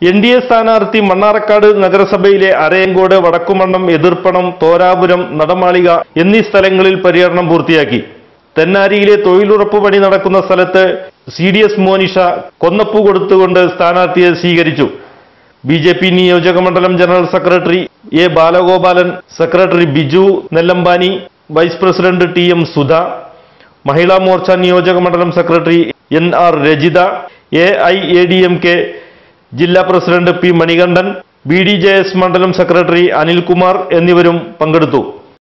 N D A സ്ഥാനാർത്ഥി മണ്ണാറക്കാട് നഗരസഭയിലെ അരയങ്കോട് വടക്കുമണ്ണം എതിർപ്പണം തോരാപുരം നടമാളിക എന്നീ സ്ഥലങ്ങളിൽ പര്യടനം പൂർത്തിയാക്കി തെന്നാരിയിലെ തൊഴിലുറപ്പ് പണി നടക്കുന്ന സ്ഥലത്ത് സി ഡി എസ് മോനിഷ കൊന്നപ്പൂ കൊടുത്തുകൊണ്ട് സ്ഥാനാർത്ഥിയെ സ്വീകരിച്ചു ബി ജെ പി നിയോജക മണ്ഡലം general secretary A Balagopalan secretary Biju Nellampani vice president T M Sudha Mahila Morcha നിയോജക മണ്ഡലം secretary N R Rajitha A I A D M K ജില്ലാ president P Manikandan B D J S മണ്ഡലം സെക്രട്ടറി അനിൽകുമാർ എന്നിവരും പങ്കെടുത്തു